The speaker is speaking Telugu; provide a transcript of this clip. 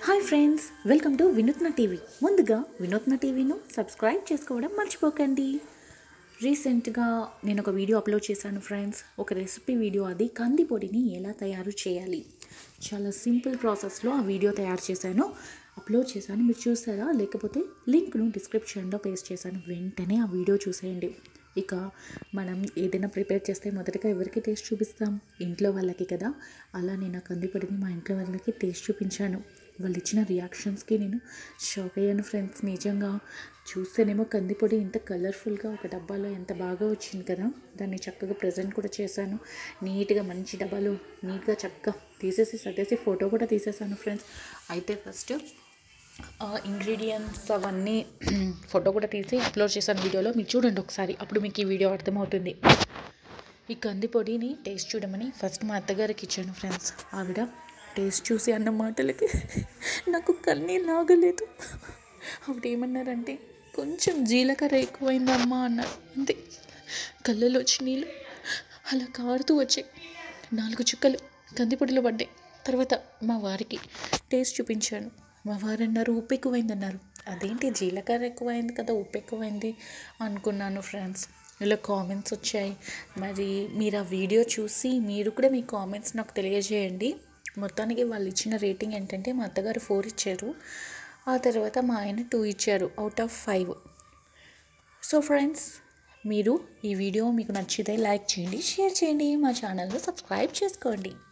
hi friends welcome to Vinoothna TV ముందుగా వినూత్న టీవీను సబ్స్క్రైబ్ చేసుకోవడం మర్చిపోకండి రీసెంట్గా నేను ఒక వీడియో అప్లోడ్ చేశాను ఫ్రెండ్స్ ఒక రెసిపీ వీడియో అది కంది పొడిని ఎలా తయారు చేయాలి చాలా సింపుల్ ప్రాసెస్లో ఆ వీడియో తయారు చేశాను అప్లోడ్ చేశాను మీరు చూసారా లేకపోతే లింక్ను డిస్క్రిప్షన్లో పేస్ట్ చేశాను వెంటనే ఆ వీడియో చూసేయండి ఇక మనం ఏదైనా ప్రిపేర్ చేస్తే మొదటగా ఎవరికి టేస్ట్ చూపిస్తాం ఇంట్లో వాళ్ళకి కదా అలా నేను ఆ కందిపొడిని మా ఇంట్లో వాళ్ళకి టేస్ట్ చూపించాను వాళ్ళు ఇచ్చిన రియాక్షన్స్కి నేను షాక్ అయ్యాను ఫ్రెండ్స్ నిజంగా చూస్తేనేమో కందిపొడి ఇంత కలర్ఫుల్గా ఒక డబ్బాలో ఎంత బాగా వచ్చింది కదా దాన్ని చక్కగా ప్రజెంట్ కూడా చేశాను నీట్గా మంచి డబ్బాలో నీట్గా చక్కగా తీసేసి సర్దేసి ఫోటో కూడా తీసేసాను ఫ్రెండ్స్ అయితే ఫస్ట్ ఇంగ్రీడియంట్స్ అవన్నీ ఫోటో కూడా తీసి అప్లోడ్ చేశాను వీడియోలో మీరు చూడండి ఒకసారి అప్పుడు మీకు ఈ వీడియో అర్థమవుతుంది ఈ కంది పొడిని టేస్ట్ చూడమని ఫస్ట్ మా అత్తగారికి ఇచ్చాను ఫ్రెండ్స్ ఆవిడ టేస్ట్ చూసి అన్న మాటలకి నాకు కన్నీళ్ళు లాగలేదు ఆవిడ ఏమన్నారంటే కొంచెం జీలకర్ర ఎక్కువైందమ్మా అన్నారు అంతే కళ్ళలో వచ్చి నీళ్ళు అలా కారుతూ వచ్చాయి నాలుగు చుక్కలు కందిపొడిలో పడ్డాయి తర్వాత మా వారికి టేస్ట్ చూపించాను మా వారు అన్నారు ఉప్పు ఎక్కువైంది అదేంటి జీలకర్ర ఎక్కువైంది కదా ఉప్పు ఎక్కువైంది అనుకున్నాను ఫ్రెండ్స్ ఇలా కామెంట్స్ వచ్చాయి మరి మీరు ఆ వీడియో చూసి మీరు కూడా మీ కామెంట్స్ నాకు తెలియజేయండి మొత్తానికి వాళ్ళు ఇచ్చిన రేటింగ్ ఏంటంటే మా అత్తగారు ఫోర్ ఇచ్చారు ఆ తర్వాత మా ఆయన టూ ఇచ్చారు out of five so friends మీరు ఈ వీడియో మీకు నచ్చితే లైక్ చేయండి షేర్ చేయండి మా ఛానల్ను సబ్స్క్రైబ్ చేసుకోండి